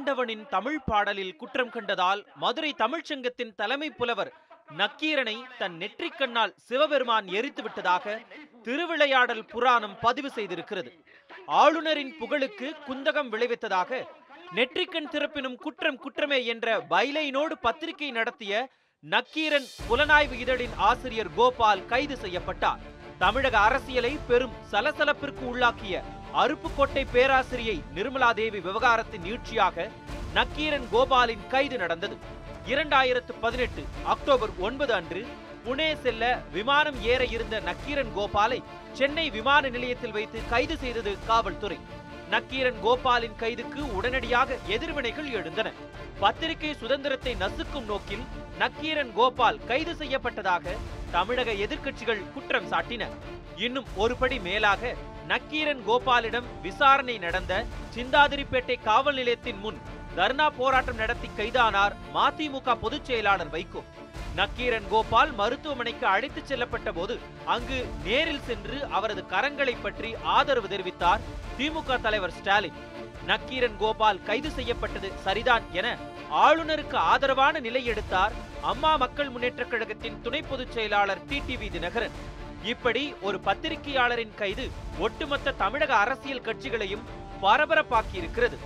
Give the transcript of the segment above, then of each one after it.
ஆண்டவனின் தமிழ் பாடலில் குற்றம் கண்டதால் மதுரை தமிழ்ச்சங்கத்தின் தலைமை புலவர் நக்கீரனை தன் நெற்றிக் கண்ணால் சிவபெருமான் எரித்து விட்டதாக திருவிளையாடல் புராணம் பதிவு செய்திருக்கிறது ஆளுநரின் புகழுக்கு குந்தகம் விளைவித்ததாக நெற்றிக்கண் திறப்பினும் குற்றம் குற்றமே என்ற பைலைனோடு பத்திரிகை நடத்திய நக்கீரன் புலனாய்வு இதழின் ஆசிரியர் கோபால் கைது செய்யப்பட்டார் தமிழக அரசியலை பெரும் சலசலப்பிற்கு உள்ளாக்கிய அருப்புக்கோட்டை பேராசிரியை நிர்மலா தேவி விவகாரத்தின் நீட்சியாக நக்கீரன் கோபாலின் கைது நடந்தது இரண்டாயிரத்து பதினெட்டு அக்டோபர் ஒன்பது அன்று புனே செல்ல விமானம் ஏற இருந்த நக்கீரன் கோபாலை சென்னை விமான நிலையத்தில் வைத்து கைது செய்தது காவல்துறை நக்கீரன் கோபாலின் கைதுக்கு உடனடியாக எதிர்வினைகள் எழுந்தன பத்திரிகை சுதந்திரத்தை நசுக்கும் நோக்கில் நக்கீரன் கோபால் கைது செய்யப்பட்டதாக தமிழக எதிர்க்கட்சிகள் குற்றம் சாட்டின இன்னும் ஒருபடி மேலாக நக்கீரன் கோபாலிடம் விசாரணை நடந்த சிந்தாதிரிப்பேட்டை காவல் நிலையத்தின் முன் தர்ணா போராட்டம் நடத்தி கைதானார் மதிமுக பொதுச் செயலாளர் வைகோ நக்கீரன் கோபால் மருத்துவமனைக்கு அழைத்துச் செல்லப்பட்ட போது அங்கு நேரில் சென்று அவரது கரங்களை பற்றி ஆதரவு தெரிவித்தார் திமுக தலைவர் ஸ்டாலின் நக்கீரன் கோபால் கைது செய்யப்பட்டது சரிதான் என ஆளுநருக்கு ஆதரவான நிலை எடுத்தார் அம்மா மக்கள் முன்னேற்றக் கழகத்தின் துணை பொதுச் செயலாளர் டிடிவி தினகரன் இப்படி ஒரு பத்திரிகையாளரின் கைது ஒட்டுமொத்த தமிழக அரசியல் கட்சிகளையும் பரபரப்பாக்கி இருக்கிறது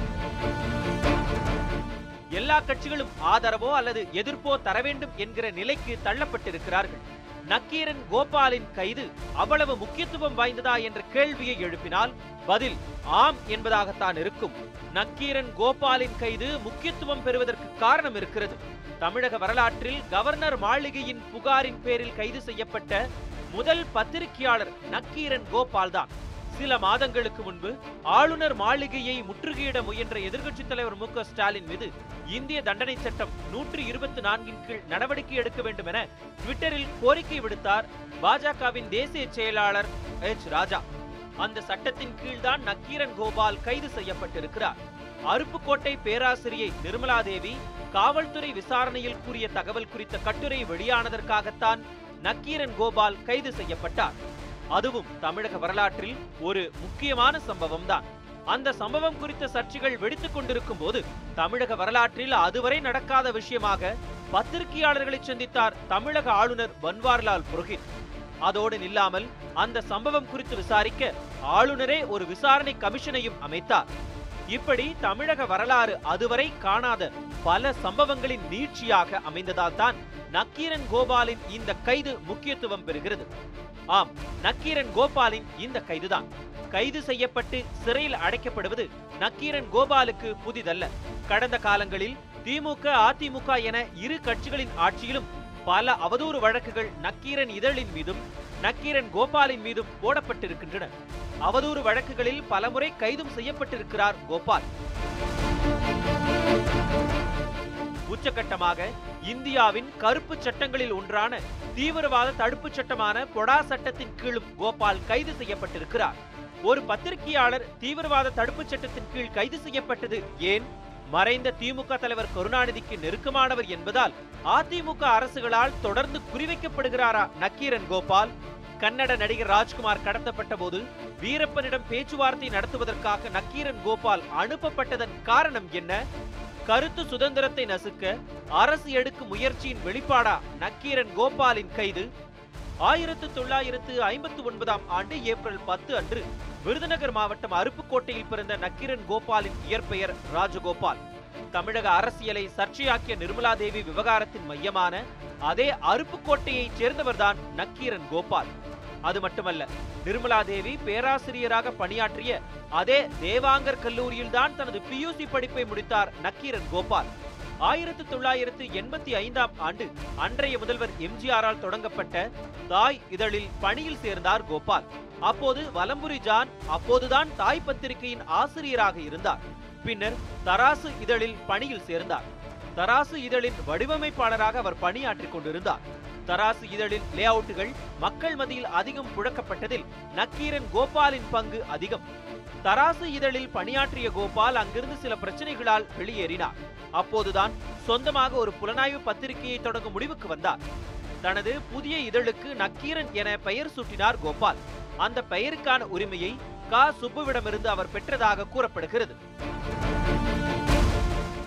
எல்லா கட்சிகளும் ஆதரவோ அல்லது எதிர்ப்போ தர வேண்டும் என்கிற நிலைக்கு தள்ளப்பட்டிருக்கிறார்கள் நக்கீரன் கோபாலின் கைது அவ்வளவு முக்கியத்துவம் வாய்ந்ததா என்ற கேள்வியை எழுப்பினால் பதில் ஆம் என்பதாகத்தான் இருக்கும் நக்கீரன் கோபாலின் கைது முக்கியத்துவம் பெறுவதற்கு காரணம் இருக்கிறது தமிழக வரலாற்றில் கவர்னர் மாளிகையின் புகாரின் பேரில் கைது செய்யப்பட்ட முதல் பத்திரிகையாளர் நக்கீரன் கோபால் தான் சில மாதங்களுக்கு முன்பு ஆளுநர் மாளிகையை முற்றுகையிட முயன்ற எதிர்க்கட்சித் தலைவர் மு க ஸ்டாலின் மீது இந்திய தண்டனை சட்டம் நூற்றி இருபத்தி நான்கின் கீழ் நடவடிக்கை எடுக்க வேண்டும் என ட்விட்டரில் கோரிக்கை விடுத்தார் பாஜகவின் தேசிய செயலாளர் எச் ராஜா அந்த சட்டத்தின் கீழ்தான் நக்கீரன் கோபால் கைது செய்யப்பட்டிருக்கிறார் அருப்புக்கோட்டை பேராசிரியை நிர்மலா தேவி காவல்துறை விசாரணையில் கூறிய தகவல் குறித்த கட்டுரை வெளியானதற்காகத்தான் நக்கீரன் கோபால் கைது செய்யப்பட்டார் அதுவும் தமிழக வரலாற்றில் ஒரு முக்கியமான சம்பவம் தான் அந்த சம்பவம் குறித்த சர்ச்சைகள் வெடித்துக் கொண்டிருக்கும் போது தமிழக வரலாற்றில் அதுவரை நடக்காத விஷயமாக பத்திரிகையாளர்களை சந்தித்தார் தமிழக ஆளுநர் பன்வாரிலால் புரோஹித் அதோடு நில்லாமல் அந்த சம்பவம் குறித்து விசாரிக்க ஆளுநரே ஒரு விசாரணை கமிஷனையும் அமைத்தார் இப்படி தமிழக வரலாறு அதுவரை காணாத பல சம்பவங்களின் நீட்சியாக அமைந்ததால் தான் நக்கீரன் கோபாலின் இந்த கைது முக்கியத்துவம் பெறுகிறது ஆம் நக்கீரன் கோபாலின் இந்த கைதுதான் கைது செய்யப்பட்டு சிறையில் அடைக்கப்படுவது நக்கீரன் கோபாலுக்கு புதிதல்ல கடந்த காலங்களில் திமுக அதிமுக என இரு கட்சிகளின் ஆட்சியிலும் பல அவதூறு வழக்குகள் நக்கீரன் இதழின் மீதும் நக்கீரன் கோபாலின் மீதும் போடப்பட்டிருக்கின்றன அவதூறு வழக்குகளில் பலமுறை கைதும் செய்யப்பட்டிருக்கிறார் கோபால் உச்சகட்டமாக இந்தியாவின் கருப்பு சட்டங்களில் ஒன்றான தீவிரவாத தடுப்பு சட்டமான பொடா சட்டத்தின் கீழும் கோபால் கைது செய்யப்பட்டிருக்கிறார் ஒரு பத்திரிகையாளர் தீவிரவாத தடுப்பு சட்டத்தின் கீழ் கைது செய்யப்பட்டது ஏன் மறைந்த திமுக தலைவர் கருணாநிதிக்கு நெருக்கமானவர் என்பதால் அதிமுக அரசுகளால் தொடர்ந்து குறிவைக்கப்படுகிறாரா நக்கீரன் கோபால் கன்னட நடிகர் ராஜ்குமார் கடத்தப்பட்ட போது வீரப்பனிடம் பேச்சுவார்த்தை நடத்துவதற்காக நக்கீரன் கோபால் அனுப்பப்பட்டதன் காரணம் என்ன கருத்து சுதந்திரத்தை நசுக்க அரசு எடுக்கும் முயற்சியின் வெளிப்பாடா நக்கீரன் கோபாலின் கைது ஆயிரத்து தொள்ளாயிரத்து ஐம்பத்து ஒன்பதாம் ஆண்டு ஏப்ரல் பத்து அன்று விருதுநகர் மாவட்டம் அருப்புக்கோட்டையில் பிறந்த நக்கீரன் கோபாலின் இயற்பெயர் ராஜகோபால் தமிழக அரசியலை சர்ச்சையாக்கிய நிர்மலா தேவி விவகாரத்தின் மையமான அதே அருப்புக்கோட்டையைச் சேர்ந்தவர்தான் நக்கீரன் கோபால் அது மட்டுமல்ல நிர்மலா தேவி பேராசிரியராக பணியாற்றிய அதே தேவாங்கர் கல்லூரியில் தான் தனது பியூசி படிப்பை முடித்தார் நக்கீரன் கோபால் ஆயிரத்து தொள்ளாயிரத்து எண்பத்தி ஐந்தாம் ஆண்டு அன்றைய முதல்வர் எம்ஜிஆரால் தொடங்கப்பட்ட தாய் இதழில் பணியில் சேர்ந்தார் கோபால் அப்போது வலம்புரி ஜான் அப்போதுதான் தாய் பத்திரிகையின் ஆசிரியராக இருந்தார் பின்னர் தராசு இதழில் பணியில் சேர்ந்தார் தராசு இதழின் வடிவமைப்பாளராக அவர் பணியாற்றிக் கொண்டிருந்தார் தராசு இதழின் லேஅவுட்டுகள் மக்கள் மத்தியில் அதிகம் புழக்கப்பட்டதில் நக்கீரன் கோபாலின் பங்கு அதிகம் தராசு இதழில் பணியாற்றிய கோபால் அங்கிருந்து சில பிரச்சனைகளால் வெளியேறினார் அப்போதுதான் சொந்தமாக ஒரு புலனாய்வு பத்திரிகையை தொடங்கும் முடிவுக்கு வந்தார் தனது புதிய இதழுக்கு நக்கீரன் என பெயர் சூட்டினார் கோபால் அந்த பெயருக்கான உரிமையை கா சுப்புவிடமிருந்து அவர் பெற்றதாக கூறப்படுகிறது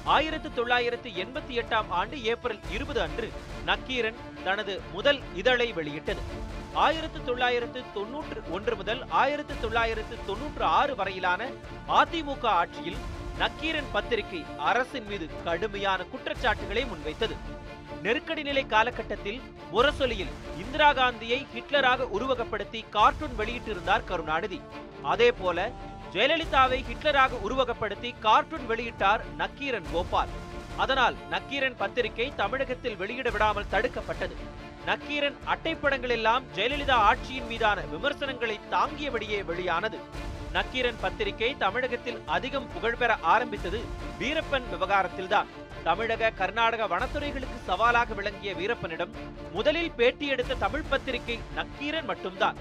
ஆயிரத்து தொள்ளாயிரத்து எண்பத்தி எட்டாம் ஆண்டு ஏப்ரல் இருபது அன்று நக்கீரன் தனது முதல் இதழை வெளியிட்டது ஆயிரத்து தொள்ளாயிரத்து தொன்னூற்று ஒன்று முதல் ஆயிரத்து தொள்ளாயிரத்து தொன்னூற்று ஆறு வரையிலான அதிமுக ஆட்சியில் நக்கீரன் பத்திரிகை அரசின் மீது கடுமையான குற்றச்சாட்டுகளை முன்வைத்தது நெருக்கடி நிலை காலகட்டத்தில் முரசொலியில் இந்திரா காந்தியை ஹிட்லராக உருவகப்படுத்தி கார்ட்டூன் வெளியிட்டிருந்தார் கருணாநிதி அதே போல ஜெயலலிதாவை ஹிட்லராக உருவகப்படுத்தி கார்ட்டூன் வெளியிட்டார் நக்கீரன் கோபால் அதனால் நக்கீரன் பத்திரிகை தமிழகத்தில் வெளியிட விடாமல் தடுக்கப்பட்டது நக்கீரன் அட்டைப்படங்கள் எல்லாம் ஜெயலலிதா ஆட்சியின் மீதான விமர்சனங்களை தாங்கியபடியே வெளியானது நக்கீரன் பத்திரிகை தமிழகத்தில் அதிகம் புகழ்பெற ஆரம்பித்தது வீரப்பன் விவகாரத்தில்தான் தமிழக கர்நாடக வனத்துறைகளுக்கு சவாலாக விளங்கிய வீரப்பனிடம் முதலில் பேட்டி எடுத்த தமிழ் பத்திரிகை நக்கீரன் மட்டும்தான்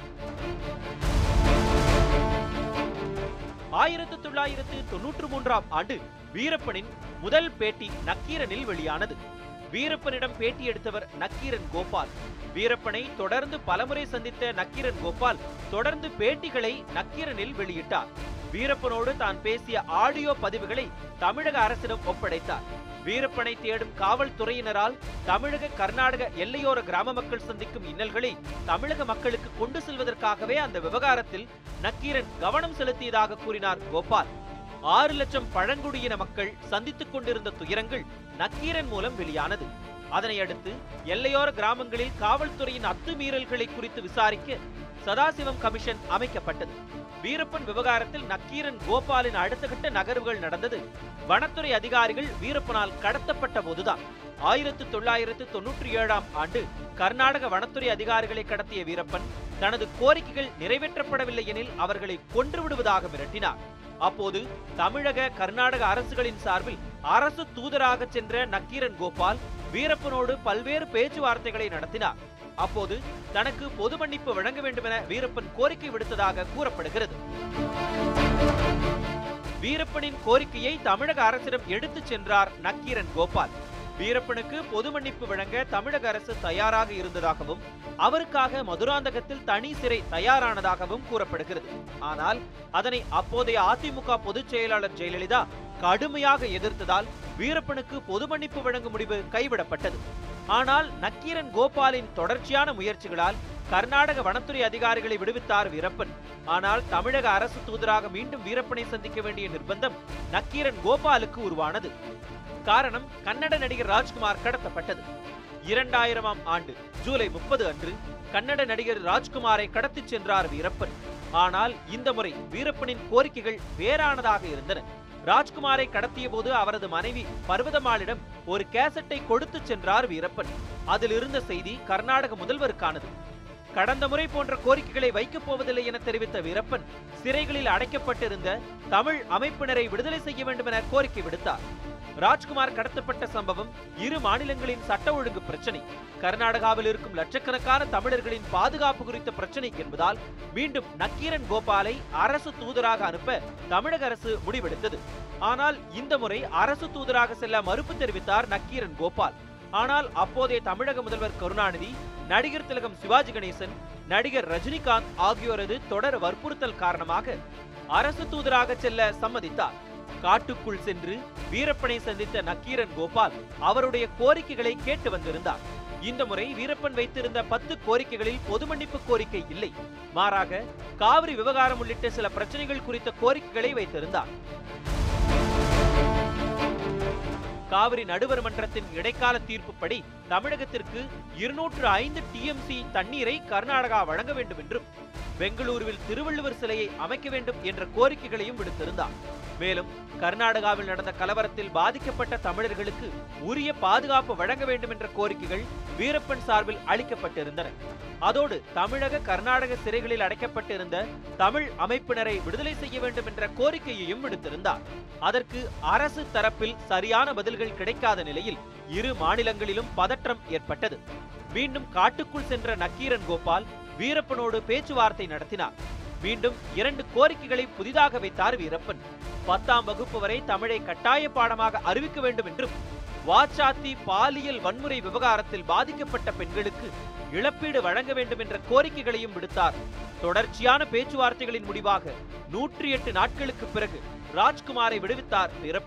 ஆயிரத்து தொள்ளாயிரத்து தொன்னூற்று மூன்றாம் ஆண்டு வீரப்பனின் முதல் பேட்டி நக்கீரனில் வெளியானது வீரப்பனிடம் பேட்டி எடுத்தவர் நக்கீரன் கோபால் வீரப்பனை தொடர்ந்து பலமுறை சந்தித்த நக்கீரன் கோபால் தொடர்ந்து பேட்டிகளை நக்கீரனில் வெளியிட்டார் வீரப்பனோடு தான் பேசிய ஆடியோ பதிவுகளை தமிழக அரசிடம் ஒப்படைத்தார் வீரப்பனை தேடும் காவல்துறையினரால் தமிழக கர்நாடக எல்லையோர கிராம மக்கள் சந்திக்கும் இன்னல்களை தமிழக மக்களுக்கு கொண்டு செல்வதற்காகவே அந்த விவகாரத்தில் நக்கீரன் கவனம் செலுத்தியதாக கூறினார் கோபால் ஆறு லட்சம் பழங்குடியின மக்கள் சந்தித்துக் கொண்டிருந்த துயரங்கள் நக்கீரன் மூலம் வெளியானது அதனை அடுத்து எல்லையோர கிராமங்களில் காவல்துறையின் அத்துமீறல்களை குறித்து விசாரிக்க சதாசிவம் கமிஷன் அமைக்கப்பட்டது வீரப்பன் விவகாரத்தில் நக்கீரன் கோபாலின் அடுத்த கட்ட நகர்வுகள் நடந்தது வனத்துறை அதிகாரிகள் வீரப்பனால் கடத்தப்பட்ட போதுதான் ஆயிரத்து தொள்ளாயிரத்து தொன்னூற்றி ஏழாம் ஆண்டு கர்நாடக வனத்துறை அதிகாரிகளை கடத்திய வீரப்பன் தனது கோரிக்கைகள் நிறைவேற்றப்படவில்லை எனில் அவர்களை கொன்று விடுவதாக மிரட்டினார் அப்போது தமிழக கர்நாடக அரசுகளின் சார்பில் அரசு தூதராக சென்ற நக்கீரன் கோபால் வீரப்பனோடு பல்வேறு பேச்சுவார்த்தைகளை நடத்தினார் அப்போது தனக்கு பொது மன்னிப்பு வழங்க வேண்டும் என வீரப்பன் கோரிக்கை விடுத்ததாக கூறப்படுகிறது வீரப்பனின் கோரிக்கையை தமிழக அரசிடம் எடுத்துச் சென்றார் நக்கீரன் கோபால் வீரப்பனுக்கு பொது மன்னிப்பு வழங்க தமிழக அரசு தயாராக இருந்ததாகவும் அவருக்காக மதுராந்தகத்தில் தனி சிறை தயாரானதாகவும் கூறப்படுகிறது ஆனால் அதனை அப்போதைய அதிமுக பொதுச் செயலாளர் ஜெயலலிதா கடுமையாக எதிர்த்ததால் வீரப்பனுக்கு பொது மன்னிப்பு வழங்கும் முடிவு கைவிடப்பட்டது ஆனால் நக்கீரன் கோபாலின் தொடர்ச்சியான முயற்சிகளால் கர்நாடக வனத்துறை அதிகாரிகளை விடுவித்தார் வீரப்பன் ஆனால் தமிழக அரசு தூதராக மீண்டும் வீரப்பனை சந்திக்க வேண்டிய நிர்பந்தம் நக்கீரன் கோபாலுக்கு உருவானது காரணம் கன்னட நடிகர் ராஜ்குமார் கடத்தப்பட்டது இரண்டாயிரமாம் ஆண்டு ஜூலை முப்பது அன்று கன்னட நடிகர் ராஜ்குமாரை கடத்திச் சென்றார் வீரப்பன் ஆனால் இந்த முறை வீரப்பனின் கோரிக்கைகள் வேறானதாக இருந்தன ராஜ்குமாரை கடத்திய போது அவரது மனைவி பர்வதமாளிடம் ஒரு கேசட்டை கொடுத்து சென்றார் வீரப்பன் அதில் இருந்த செய்தி கர்நாடக முதல்வருக்கானது கடந்த முறை போன்ற கோரிக்கைகளை வைக்கப் போவதில்லை என தெரிவித்த வீரப்பன் சிறைகளில் அடைக்கப்பட்டிருந்த தமிழ் அமைப்பினரை விடுதலை செய்ய வேண்டும் என கோரிக்கை விடுத்தார் ராஜ்குமார் கடத்தப்பட்ட சம்பவம் இரு மாநிலங்களின் சட்ட ஒழுங்கு பிரச்சனை கர்நாடகாவில் இருக்கும் லட்சக்கணக்கான தமிழர்களின் பாதுகாப்பு குறித்த பிரச்சனை என்பதால் மீண்டும் நக்கீரன் கோபாலை அரசு தூதராக அனுப்ப தமிழக அரசு முடிவெடுத்தது ஆனால் இந்த முறை அரசு தூதராக செல்ல மறுப்பு தெரிவித்தார் நக்கீரன் கோபால் ஆனால் அப்போதைய தமிழக முதல்வர் கருணாநிதி நடிகர் திலகம் சிவாஜி கணேசன் நடிகர் ரஜினிகாந்த் ஆகியோரது தொடர் வற்புறுத்தல் காரணமாக அரசு தூதராக செல்ல சம்மதித்தார் காட்டுக்குள் சென்று வீரப்பனை சந்தித்த நக்கீரன் கோபால் அவருடைய கோரிக்கைகளை கேட்டு வந்திருந்தார் இந்த முறை வீரப்பன் வைத்திருந்த பத்து கோரிக்கைகளில் பொது மன்னிப்பு கோரிக்கை இல்லை மாறாக காவிரி விவகாரம் உள்ளிட்ட சில பிரச்சனைகள் குறித்த கோரிக்கைகளை வைத்திருந்தார் காவிரி நடுவர் மன்றத்தின் இடைக்கால தீர்ப்புப்படி தமிழகத்திற்கு இருநூற்று ஐந்து டிஎம்சி தண்ணீரை கர்நாடகா வழங்க வேண்டும் என்றும் பெங்களூருவில் திருவள்ளுவர் சிலையை அமைக்க வேண்டும் என்ற கோரிக்கைகளையும் விடுத்திருந்தார் மேலும் கர்நாடகாவில் நடந்த கலவரத்தில் பாதிக்கப்பட்ட தமிழர்களுக்கு உரிய பாதுகாப்பு வழங்க வேண்டும் என்ற கோரிக்கைகள் வீரப்பன் சார்பில் அளிக்கப்பட்டிருந்தன அதோடு தமிழக கர்நாடக சிறைகளில் அடைக்கப்பட்டிருந்த தமிழ் அமைப்பினரை விடுதலை செய்ய வேண்டும் என்ற கோரிக்கையையும் விடுத்திருந்தார் அதற்கு அரசு தரப்பில் சரியான பதில்கள் கிடைக்காத நிலையில் இரு மாநிலங்களிலும் பதற்றம் ஏற்பட்டது மீண்டும் காட்டுக்குள் சென்ற நக்கீரன் கோபால் வீரப்பனோடு பேச்சுவார்த்தை நடத்தினார் மீண்டும் இரண்டு கோரிக்கைகளை புதிதாக வைத்தார் வீரப்பன் பத்தாம் வகுப்பு வரை தமிழை கட்டாய பாடமாக அறிவிக்க வேண்டும் என்றும் வாச்சாத்தி பாலியல் வன்முறை விவகாரத்தில் பாதிக்கப்பட்ட பெண்களுக்கு இழப்பீடு வழங்க வேண்டும் என்ற கோரிக்கைகளையும் விடுத்தார் தொடர்ச்சியான பேச்சுவார்த்தைகளின் முடிவாக நூற்றி எட்டு நாட்களுக்கு பிறகு ராஜ்குமாரை விடுவித்தார் வீரப்பன்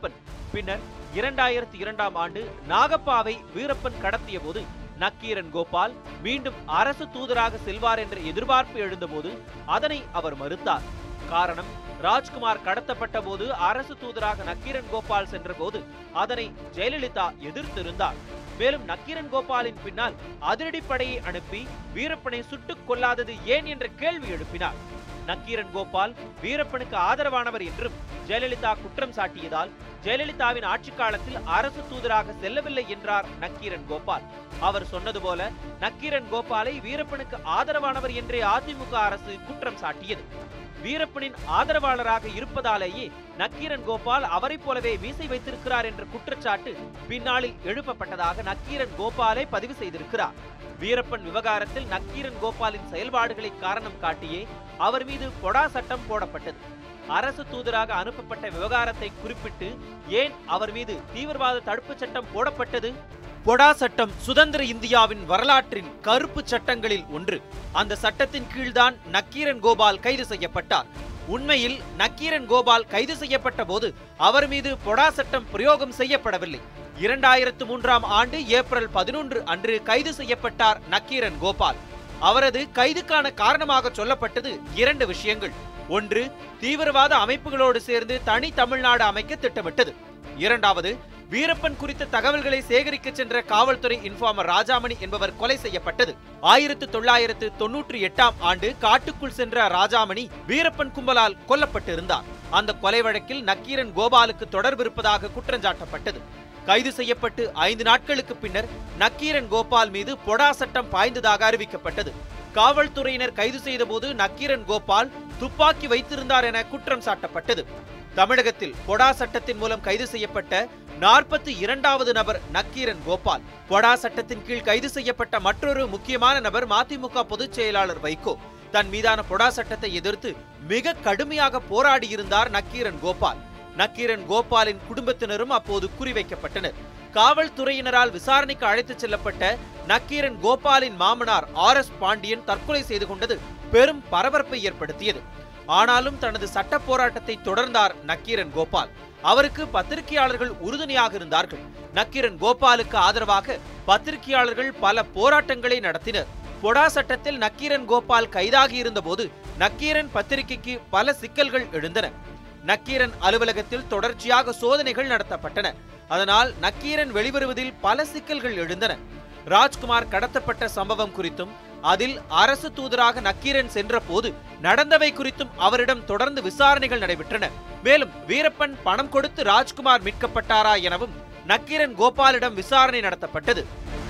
பின்னர் இரண்டாயிரத்தி இரண்டாம் ஆண்டு நாகப்பாவை வீரப்பன் கடத்திய போது நக்கீரன் கோபால் மீண்டும் அரசு தூதராக செல்வார் என்ற எதிர்பார்ப்பு எழுந்தபோது அதனை அவர் மறுத்தார் காரணம் ராஜ்குமார் கடத்தப்பட்ட போது அரசு தூதராக நக்கீரன் கோபால் சென்றபோது அதனை ஜெயலலிதா எதிர்த்திருந்தார் மேலும் நக்கீரன் கோபாலின் பின்னால் அதிரடிப்படையை அனுப்பி வீரப்பனை சுட்டுக் கொல்லாதது ஏன் என்ற கேள்வி எழுப்பினார் நக்கீரன் கோபால் வீரப்பனுக்கு ஆதரவானவர் என்றும் ஜெயலலிதா குற்றம் சாட்டியதால் ஜெயலலிதாவின் ஆட்சி காலத்தில் அரசு தூதராக செல்லவில்லை என்றார் நக்கீரன் கோபால் அவர் சொன்னது போல நக்கீரன் கோபாலை வீரப்பனுக்கு ஆதரவானவர் என்றே அதிமுக அரசு குற்றம் சாட்டியது வீரப்பனின் ஆதரவாளராக இருப்பதாலேயே நக்கீரன் கோபால் அவரைப் போலவே மீசை வைத்திருக்கிறார் என்ற குற்றச்சாட்டு பின்னாளில் எழுப்பப்பட்டதாக நக்கீரன் கோபாலே பதிவு செய்திருக்கிறார் வீரப்பன் விவகாரத்தில் நக்கீரன் கோபாலின் செயல்பாடுகளை காரணம் காட்டியே அவர் மீது பொடா சட்டம் போடப்பட்டது அரசு தூதராக அனுப்பப்பட்ட விவகாரத்தை குறிப்பிட்டு ஏன் அவர் மீது தீவிரவாத தடுப்புச் சட்டம் போடப்பட்டது பொடா சட்டம் சுதந்திர இந்தியாவின் வரலாற்றின் கருப்பு சட்டங்களில் ஒன்று அந்த சட்டத்தின் கீழ்தான் நக்கீரன் கோபால் கைது செய்யப்பட்டார் உண்மையில் நக்கீரன் கோபால் கைது செய்யப்பட்ட போது அவர் மீது பொடா சட்டம் பிரயோகம் செய்யப்படவில்லை இரண்டாயிரத்து மூன்றாம் ஆண்டு ஏப்ரல் பதினொன்று அன்று கைது செய்யப்பட்டார் நக்கீரன் கோபால் அவரது கைதுக்கான காரணமாக சொல்லப்பட்டது இரண்டு விஷயங்கள் ஒன்று தீவிரவாத அமைப்புகளோடு சேர்ந்து தனி தமிழ்நாடு அமைக்க திட்டமிட்டது இரண்டாவது வீரப்பன் குறித்த தகவல்களை சேகரிக்க சென்ற காவல்துறை இன்ஃபார்மர் ராஜாமணி என்பவர் கொலை செய்யப்பட்டது ஆயிரத்து தொள்ளாயிரத்து தொன்னூற்றி எட்டாம் ஆண்டு காட்டுக்குள் சென்ற ராஜாமணி வீரப்பன் கும்பலால் கொல்லப்பட்டிருந்தார் அந்த கொலை வழக்கில் நக்கீரன் கோபாலுக்கு தொடர்பு இருப்பதாக குற்றஞ்சாட்டப்பட்டது கைது செய்யப்பட்டு ஐந்து நாட்களுக்கு பின்னர் நக்கீரன் கோபால் மீது பொடா சட்டம் பாய்ந்ததாக அறிவிக்கப்பட்டது காவல்துறையினர் கைது செய்தபோது நக்கீரன் கோபால் துப்பாக்கி வைத்திருந்தார் என குற்றம் சாட்டப்பட்டது தமிழகத்தில் பொடா சட்டத்தின் மூலம் கைது செய்யப்பட்ட நாற்பத்தி இரண்டாவது நபர் நக்கீரன் கோபால் பொடா சட்டத்தின் கீழ் கைது செய்யப்பட்ட மற்றொரு முக்கியமான நபர் மதிமுக பொதுச் செயலாளர் வைகோ தன் மீதான பொடா சட்டத்தை எதிர்த்து மிக கடுமையாக போராடியிருந்தார் நக்கீரன் கோபால் நக்கீரன் கோபாலின் குடும்பத்தினரும் அப்போது குறிவைக்கப்பட்டனர் காவல்துறையினரால் விசாரணைக்கு அழைத்துச் செல்லப்பட்ட நக்கீரன் கோபாலின் மாமனார் ஆர் எஸ் பாண்டியன் தற்கொலை செய்து கொண்டது பெரும் பரபரப்பை ஏற்படுத்தியது ஆனாலும் தனது சட்ட போராட்டத்தை தொடர்ந்தார் நக்கீரன் கோபால் அவருக்கு பத்திரிகையாளர்கள் உறுதுணையாக இருந்தார்கள் நக்கீரன் கோபாலுக்கு ஆதரவாக பத்திரிகையாளர்கள் பல போராட்டங்களை நடத்தினர் பொடா சட்டத்தில் நக்கீரன் கோபால் கைதாகி இருந்தபோது நக்கீரன் பத்திரிகைக்கு பல சிக்கல்கள் எழுந்தன நக்கீரன் அலுவலகத்தில் தொடர்ச்சியாக சோதனைகள் நடத்தப்பட்டன அதனால் நக்கீரன் வெளிவருவதில் பல சிக்கல்கள் எழுந்தன ராஜ்குமார் கடத்தப்பட்ட சம்பவம் குறித்தும் அதில் அரசு தூதராக நக்கீரன் சென்றபோது நடந்தவை குறித்தும் அவரிடம் தொடர்ந்து விசாரணைகள் நடைபெற்றன மேலும் வீரப்பன் பணம் கொடுத்து ராஜ்குமார் மீட்கப்பட்டாரா எனவும் நக்கீரன் கோபாலிடம் விசாரணை நடத்தப்பட்டது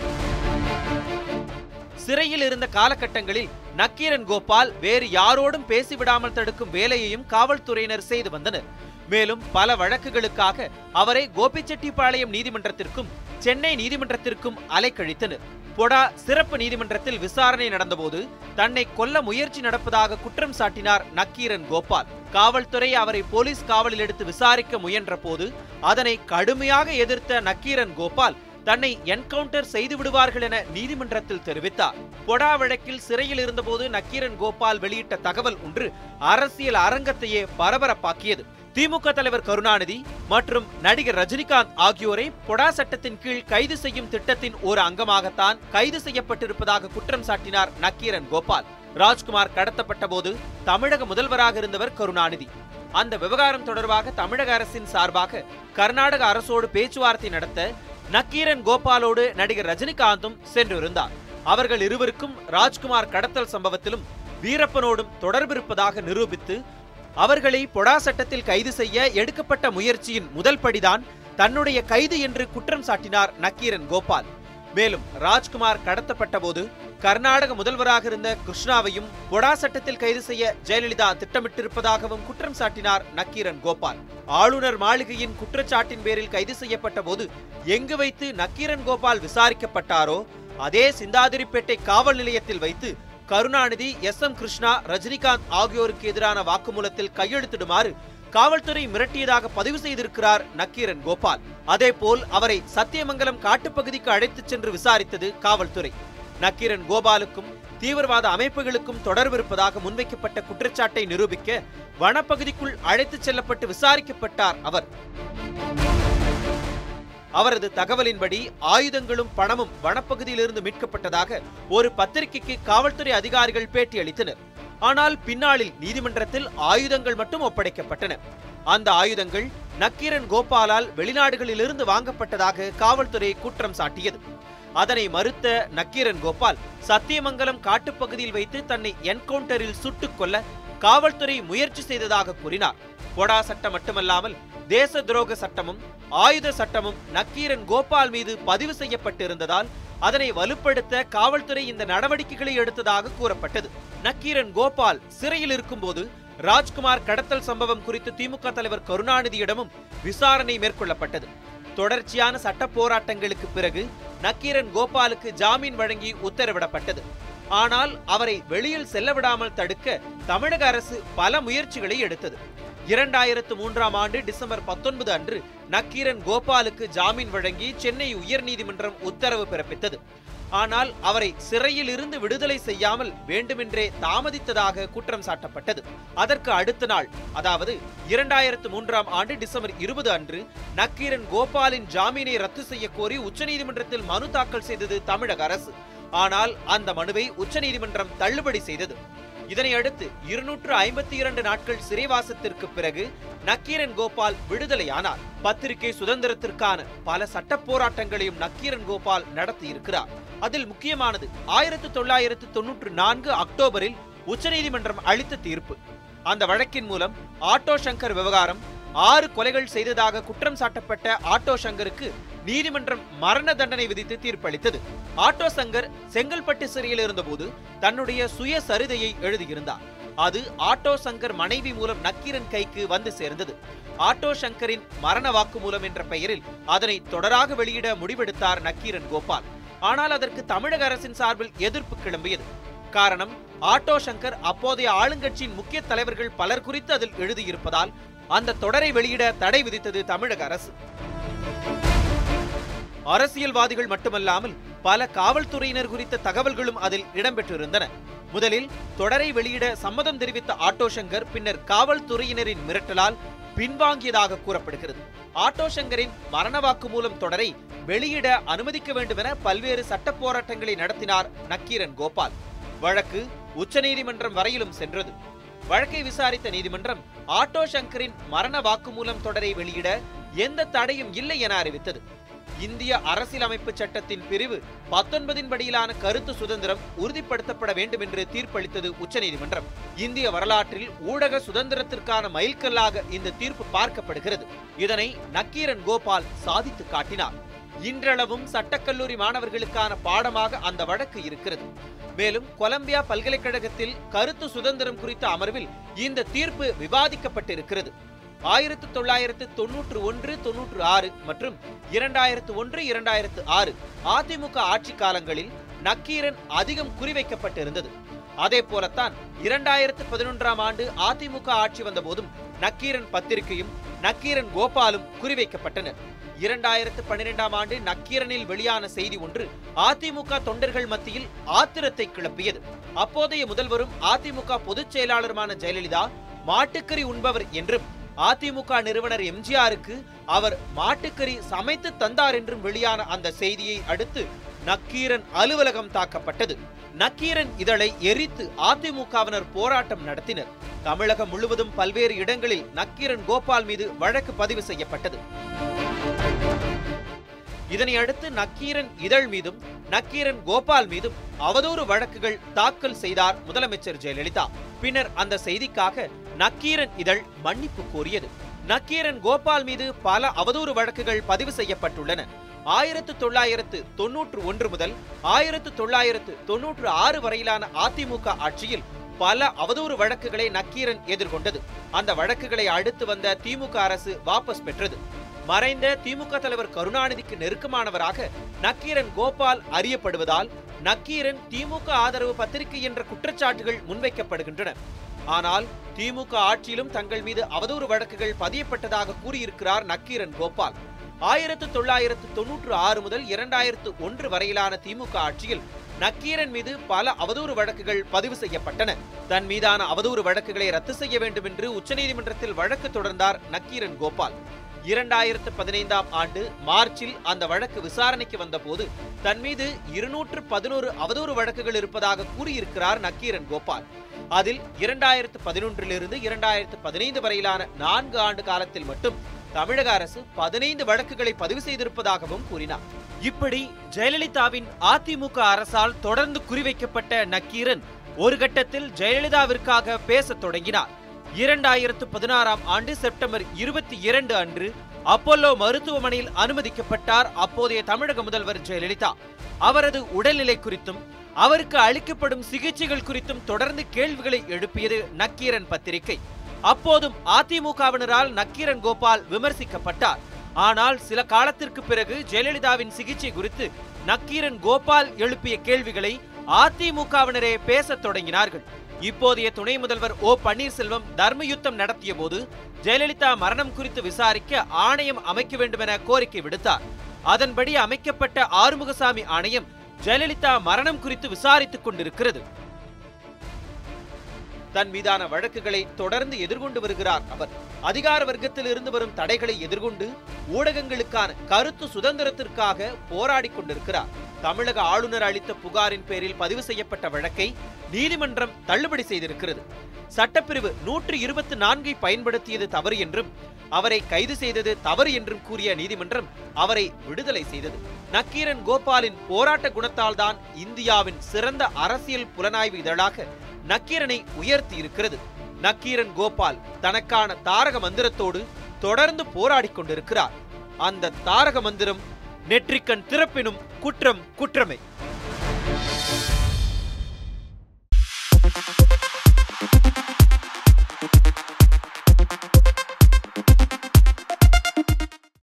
சிறையில் இருந்த காலகட்டங்களில் நக்கீரன் கோபால் வேறு யாரோடும் பேசிவிடாமல் தடுக்கும் வேலையையும் காவல்துறையினர் செய்து வந்தனர் மேலும் பல வழக்குகளுக்காக அவரை கோபிச்செட்டிப்பாளையம் நீதிமன்றத்திற்கும் சென்னை நீதிமன்றத்திற்கும் அலைக்கழித்தனர் பொடா சிறப்பு நீதிமன்றத்தில் விசாரணை நடந்தபோது தன்னை கொல்ல முயற்சி நடப்பதாக குற்றம் சாட்டினார் நக்கீரன் கோபால் காவல்துறை அவரை போலீஸ் காவலில் எடுத்து விசாரிக்க முயன்ற போது அதனை கடுமையாக எதிர்த்த நக்கீரன் கோபால் தன்னை என்கவுண்டர் செய்து விடுவார்கள் என நீதிமன்றத்தில் தெரிவித்தார் பொடா வழக்கில் சிறையில் இருந்தபோது நக்கீரன் கோபால் வெளியிட்ட தகவல் ஒன்று அரசியல் அரங்கத்தையே பரபரப்பாக்கியது திமுக தலைவர் கருணாநிதி மற்றும் நடிகர் ரஜினிகாந்த் ஆகியோரை பொடா சட்டத்தின் கீழ் கைது செய்யும் திட்டத்தின் ஒரு அங்கமாகத்தான் கைது செய்யப்பட்டிருப்பதாக குற்றம் சாட்டினார் நக்கீரன் கோபால் ராஜ்குமார் கடத்தப்பட்ட போது தமிழக முதல்வராக இருந்தவர் கருணாநிதி அந்த விவகாரம் தொடர்பாக தமிழக அரசின் சார்பாக கர்நாடக அரசோடு பேச்சுவார்த்தை நடத்த நக்கீரன் கோபாலோடு நடிகர் ரஜினிகாந்தும் சென்றிருந்தார் அவர்கள் இருவருக்கும் ராஜ்குமார் கடத்தல் சம்பவத்திலும் வீரப்பனோடும் தொடர்பிருப்பதாக நிரூபித்து அவர்களை பொடா சட்டத்தில் கைது செய்ய எடுக்கப்பட்ட முயற்சியின் முதல் படிதான் தன்னுடைய கைது என்று குற்றம் சாட்டினார் நக்கீரன் கோபால் மேலும் ராஜ்குமார் கடத்தப்பட்ட போது கர்நாடக முதல்வராக இருந்த கிருஷ்ணாவையும் பொடா சட்டத்தில் கைது செய்ய ஜெயலலிதா திட்டமிட்டிருப்பதாகவும் குற்றம் சாட்டினார் நக்கீரன் கோபால் ஆளுநர் மாளிகையின் குற்றச்சாட்டின் பேரில் கைது செய்யப்பட்ட போது எங்கு வைத்து நக்கீரன் கோபால் விசாரிக்கப்பட்டாரோ அதே சிந்தாதிரிப்பேட்டை காவல் நிலையத்தில் வைத்து கருணாநிதி எஸ் எம் கிருஷ்ணா ரஜினிகாந்த் ஆகியோருக்கு எதிரான வாக்குமூலத்தில் கையெழுத்திடுமாறு காவல்துறை மிரட்டியதாக பதிவு செய்திருக்கிறார் நக்கீரன் கோபால் அதேபோல் அவரை சத்தியமங்கலம் காட்டுப்பகுதிக்கு அழைத்துச் சென்று விசாரித்தது காவல்துறை நக்கீரன் கோபாலுக்கும் தீவிரவாத அமைப்புகளுக்கும் தொடர்பு இருப்பதாக முன்வைக்கப்பட்ட குற்றச்சாட்டை நிரூபிக்க வனப்பகுதிக்குள் அழைத்துச் செல்லப்பட்டு விசாரிக்கப்பட்டார் அவர் அவரது தகவலின்படி ஆயுதங்களும் பணமும் வனப்பகுதியிலிருந்து மீட்கப்பட்டதாக ஒரு பத்திரிகைக்கு காவல்துறை அதிகாரிகள் பேட்டியளித்தனர் ஆனால் பின்னாளில் நீதிமன்றத்தில் ஆயுதங்கள் மட்டும் ஒப்படைக்கப்பட்டன அந்த ஆயுதங்கள் நக்கீரன் கோபாலால் வெளிநாடுகளிலிருந்து வாங்கப்பட்டதாக காவல்துறை குற்றம் சாட்டியது அதனை மறுத்த நக்கீரன் கோபால் சத்தியமங்கலம் காட்டுப்பகுதியில் வைத்து தன்னை என்கவுண்டரில் சுட்டுக் கொல்ல காவல்துறை முயற்சி செய்ததாக கூறினார் கொடா சட்டம் மட்டுமல்லாமல் தேச துரோக சட்டமும் ஆயுத சட்டமும் நக்கீரன் கோபால் மீது பதிவு செய்யப்பட்டிருந்ததால் அதனை வலுப்படுத்த காவல்துறை இந்த நடவடிக்கைகளை எடுத்ததாக கூறப்பட்டது நக்கீரன் கோபால் சிறையில் இருக்கும்போது ராஜ்குமார் கடத்தல் சம்பவம் குறித்து திமுக தலைவர் கருணாநிதியிடமும் விசாரணை மேற்கொள்ளப்பட்டது தொடர்ச்சியான சட்ட போராட்டங்களுக்கு பிறகு நக்கீரன் கோபாலுக்கு ஜாமீன் வழங்கி உத்தரவிடப்பட்டது ஆனால் அவரை வெளியில் செல்ல விடாமல் தடுக்க தமிழக அரசு பல முயற்சிகளை எடுத்தது இரண்டாயிரத்து மூன்றாம் ஆண்டு டிசம்பர் பத்தொன்பது அன்று நக்கீரன் கோபாலுக்கு ஜாமீன் வழங்கி சென்னை உயர்நீதிமன்றம் உத்தரவு பிறப்பித்தது ஆனால் அவரை சிறையில் இருந்து விடுதலை செய்யாமல் வேண்டுமென்றே தாமதித்ததாக குற்றம் சாட்டப்பட்டது அதற்கு அடுத்த நாள் அதாவது இரண்டாயிரத்து மூன்றாம் ஆண்டு டிசம்பர் இருபது அன்று நக்கீரன் கோபாலின் ஜாமீனை ரத்து செய்ய கோரி உச்சநீதிமன்றத்தில் மனு தாக்கல் செய்தது தமிழக அரசு ஆனால் அந்த மனுவை உச்சநீதிமன்றம் தள்ளுபடி செய்தது இதனை அடுத்து இருநூற்று ஐம்பத்தி இரண்டு நாட்கள் சிறைவாசத்திற்கு பிறகு நக்கீரன் கோபால் விடுதலையானார் பத்திரிகை சுதந்திரத்திற்கான பல சட்ட போராட்டங்களையும் நக்கீரன் கோபால் நடத்தியிருக்கிறார் அதில் முக்கியமானது ஆயிரத்து தொள்ளாயிரத்து தொன்னூற்று நான்கு அக்டோபரில் உச்சநீதிமன்றம் அளித்த தீர்ப்பு அந்த வழக்கின் மூலம் ஆட்டோ சங்கர் விவகாரம் ஆறு கொலைகள் செய்ததாக குற்றம் சாட்டப்பட்ட ஆட்டோ சங்கருக்கு நீதிமன்றம் மரண தண்டனை விதித்து தீர்ப்பளித்தது ஆட்டோ சங்கர் செங்கல்பட்டு சிறையில் இருந்தபோது தன்னுடைய சுயசரிதையை எழுதியிருந்தார் அது ஆட்டோ சங்கர் மனைவி மூலம் நக்கீரன் கைக்கு வந்து சேர்ந்தது ஆட்டோ சங்கரின் மரண வாக்குமூலம் என்ற பெயரில் அதனை தொடராக வெளியிட முடிவெடுத்தார் நக்கீரன் கோபால் ஆனால் அதற்கு தமிழக அரசின் சார்பில் எதிர்ப்பு கிளம்பியது காரணம் ஆட்டோ சங்கர் அப்போதைய ஆளுங்கட்சியின் முக்கிய தலைவர்கள் பலர் குறித்து அதில் எழுதியிருப்பதால் அந்த தொடரை வெளியிட தடை விதித்தது தமிழக அரசு அரசியல்வாதிகள் மட்டுமல்லாமல் பல காவல்துறையினர் குறித்த தகவல்களும் அதில் இடம்பெற்றிருந்தன முதலில் தொடரை வெளியிட சம்மதம் தெரிவித்த ஆட்டோ சங்கர் பின்னர் காவல்துறையினரின் மிரட்டலால் பின்வாங்கியதாக கூறப்படுகிறது ஆட்டோ சங்கரின் மரண வாக்குமூலம் தொடரை வெளியிட அனுமதிக்க வேண்டுமென பல்வேறு சட்ட போராட்டங்களை நடத்தினார் நக்கீரன் கோபால் வழக்கு உச்சநீதிமன்றம் வரையிலும் சென்றது வழக்கை விசாரித்த நீதிமன்றம் ஆட்டோ சங்கரின் மரண வாக்குமூலம் தொடரை வெளியிட எந்த தடையும் இல்லை என அறிவித்தது இந்திய அரசியலமைப்பு சட்டத்தின் பிரிவு பத்தொன்பதின் படியிலான கருத்து சுதந்திரம் உறுதிப்படுத்தப்பட வேண்டும் என்று தீர்ப்பளித்தது உச்சநீதிமன்றம் இந்திய வரலாற்றில் ஊடக சுதந்திரத்திற்கான மைல்கல்லாக இந்த தீர்ப்பு பார்க்கப்படுகிறது இதனை நக்கீரன் கோபால் சாதித்து காட்டினார் இன்றளவும் சட்டக்கல்லூரி மாணவர்களுக்கான பாடமாக அந்த வழக்கு இருக்கிறது மேலும் கொலம்பியா பல்கலைக்கழகத்தில் கருத்து சுதந்திரம் குறித்த அமர்வில் இந்த தீர்ப்பு விவாதிக்கப்பட்டிருக்கிறது ஆயிரத்து தொள்ளாயிரத்து தொன்னூற்று ஒன்று தொன்னூற்று ஆறு மற்றும் இரண்டாயிரத்து ஒன்று இரண்டாயிரத்து ஆறு அதிமுக ஆட்சி காலங்களில் நக்கீரன் அதிகம் குறிவைக்கப்பட்டிருந்தது அதே போலத்தான் இரண்டாயிரத்து பதினொன்றாம் ஆண்டு அதிமுக ஆட்சி வந்தபோதும் நக்கீரன் பத்திரிகையும் நக்கீரன் கோபாலும் குறிவைக்கப்பட்டனர் இரண்டாயிரத்து பன்னிரெண்டாம் ஆண்டு நக்கீரனில் வெளியான செய்தி ஒன்று அதிமுக தொண்டர்கள் மத்தியில் ஆத்திரத்தை கிளப்பியது அப்போதைய முதல்வரும் அதிமுக பொதுச் செயலாளருமான ஜெயலலிதா மாட்டுக்கறி உண்பவர் என்றும் அதிமுக நிறுவனர் எம்ஜிஆருக்கு அவர் மாட்டுக்கறி சமைத்து தந்தார் என்றும் வெளியான அந்த செய்தியை அடுத்து நக்கீரன் அலுவலகம் தாக்கப்பட்டது நக்கீரன் இதழை எரித்து அதிமுகவினர் போராட்டம் நடத்தினர் தமிழகம் முழுவதும் பல்வேறு இடங்களில் நக்கீரன் கோபால் மீது வழக்கு பதிவு செய்யப்பட்டது இதனை அடுத்து நக்கீரன் இதழ் மீதும் நக்கீரன் கோபால் மீதும் அவதூறு வழக்குகள் தாக்கல் செய்தார் முதலமைச்சர் ஜெயலலிதா பின்னர் அந்த செய்திக்காக நக்கீரன் இதழ் மன்னிப்பு கோரியது நக்கீரன் கோபால் மீது பல அவதூறு வழக்குகள் பதிவு செய்யப்பட்டுள்ளன ஆயிரத்து தொள்ளாயிரத்து தொன்னூற்று ஒன்று முதல் ஆயிரத்து தொள்ளாயிரத்து தொன்னூற்று ஆறு வரையிலான அதிமுக ஆட்சியில் பல அவதூறு வழக்குகளை நக்கீரன் எதிர்கொண்டது அந்த வழக்குகளை அடுத்து வந்த திமுக அரசு வாபஸ் பெற்றது மறைந்த திமுக தலைவர் கருணாநிதிக்கு நெருக்கமானவராக நக்கீரன் கோபால் அறியப்படுவதால் நக்கீரன் திமுக ஆதரவு பத்திரிகை என்ற குற்றச்சாட்டுகள் முன்வைக்கப்படுகின்றன ஆனால் திமுக ஆட்சியிலும் தங்கள் மீது அவதூறு வழக்குகள் பதியப்பட்டதாக கூறியிருக்கிறார் நக்கீரன் கோபால் ஆயிரத்து தொள்ளாயிரத்து தொன்னூற்று ஆறு முதல் இரண்டாயிரத்து ஒன்று வரையிலான திமுக ஆட்சியில் நக்கீரன் மீது பல அவதூறு வழக்குகள் பதிவு செய்யப்பட்டன தன் மீதான அவதூறு வழக்குகளை ரத்து செய்ய வேண்டும் என்று உச்சநீதிமன்றத்தில் வழக்கு தொடர்ந்தார் நக்கீரன் கோபால் இரண்டாயிரத்து பதினைந்தாம் ஆண்டு மார்ச்சில் அந்த வழக்கு விசாரணைக்கு வந்தபோது தன் மீது இருநூற்று பதினோரு அவதூறு வழக்குகள் இருப்பதாக கூறியிருக்கிறார் நக்கீரன் கோபால் அதில் இரண்டாயிரத்து பதினொன்றிலிருந்து இரண்டாயிரத்து பதினைந்து வரையிலான நான்கு ஆண்டு காலத்தில் மட்டும் தமிழக அரசு பதினைந்து வழக்குகளை பதிவு செய்திருப்பதாகவும் கூறினார் இப்படி ஜெயலலிதாவின் அதிமுக அரசால் தொடர்ந்து குறிவைக்கப்பட்ட நக்கீரன் ஒரு கட்டத்தில் ஜெயலலிதாவிற்காக பேசத் தொடங்கினார் இரண்டாயிரத்து பதினாறாம் ஆண்டு செப்டம்பர் இருபத்தி இரண்டு அன்று அப்போலோ மருத்துவமனையில் அனுமதிக்கப்பட்டார் அப்போதைய தமிழக முதல்வர் ஜெயலலிதா அவரது உடல்நிலை குறித்தும் அவருக்கு அளிக்கப்படும் சிகிச்சைகள் குறித்தும் தொடர்ந்து கேள்விகளை எழுப்பியது நக்கீரன் பத்திரிகை அப்போதும் அதிமுகவினரால் நக்கீரன் கோபால் விமர்சிக்கப்பட்டார் ஆனால் சில காலத்திற்கு பிறகு ஜெயலலிதாவின் சிகிச்சை குறித்து நக்கீரன் கோபால் எழுப்பிய கேள்விகளை அதிமுகவினரே பேசத் தொடங்கினார்கள் இப்போதைய துணை முதல்வர் ஓ பன்னீர்செல்வம் தர்மயுத்தம் நடத்திய போது ஜெயலலிதா மரணம் குறித்து விசாரிக்க ஆணையம் அமைக்க வேண்டும் என கோரிக்கை விடுத்தார் அதன்படி அமைக்கப்பட்ட ஆறுமுகசாமி ஆணையம் ஜெயலலிதா மரணம் குறித்து விசாரித்துக் கொண்டிருக்கிறது தன் மீதான வழக்குகளை தொடர்ந்து எதிர்கொண்டு வருகிறார் அவர் அதிகார வர்க்கத்தில் இருந்து வரும் தடைகளை எதிர்கொண்டு ஊடகங்களுக்கான கருத்து சுதந்திரத்திற்காக போராடிக் கொண்டிருக்கிறார் தமிழக ஆளுநர் அளித்த புகாரின் பேரில் பதிவு செய்யப்பட்ட வழக்கை நீதிமன்றம் தள்ளுபடி செய்திருக்கிறது சட்டப்பிரிவு நூற்று இருபத்தி நான்கை பயன்படுத்தியது தவறு என்றும் அவரை கைது செய்தது தவறு என்றும் கூறிய நீதிமன்றம் அவரை விடுதலை செய்தது நக்கீரன் கோபாலின் போராட்ட குணத்தால் தான் இந்தியாவின் சிறந்த அரசியல் புலனாய்வு இதழாக நக்கீரனை உயர்த்தி இருக்கிறது நக்கீரன் கோபால் தனக்கான தாரக மந்திரத்தோடு தொடர்ந்து போராடிக் கொண்டிருக்கிறார் அந்த தாரக மந்திரம் நெற்றிக்கண் திறப்பினும் குற்றம் குற்றமே